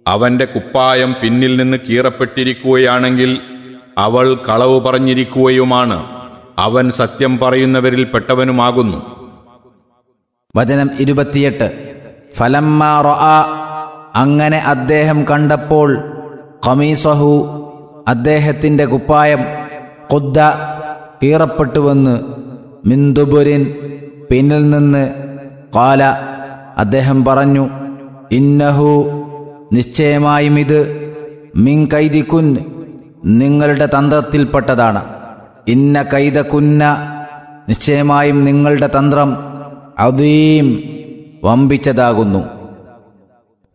അവന്റെ കുപ്പായം പിന്നിൽ നിന്ന് കീറപ്പെട്ടിരിക്കുകയാണെങ്കിൽ അവൾ കളവ് പറഞ്ഞിരിക്കുകയുമാണ് അവൻ സത്യം പറയുന്നവരിൽ പെട്ടവനുമാകുന്നു വചനം ഇരുപത്തിയെട്ട് ഫലമ്മാ റൊആ അങ്ങനെ അദ്ദേഹം കണ്ടപ്പോൾ ഖമീസഹു അദ്ദേഹത്തിൻ്റെ കുപ്പായം കൊദ്ദ കീറപ്പെട്ടുവെന്ന് മിന്ദുബുരിൻ പിന്നിൽ നിന്ന് കാല അദ്ദേഹം പറഞ്ഞു ഇന്നഹു നിശ്ചയമായും ഇത് മിൻ കൈദിക്കുൻ നിങ്ങളുടെ തന്ത്രത്തിൽപ്പെട്ടതാണ് ഇന്ന കൈതക്കുന്ന നിശ്ചയമായും നിങ്ങളുടെ തന്ത്രം അതീം വമ്പിച്ചതാകുന്നു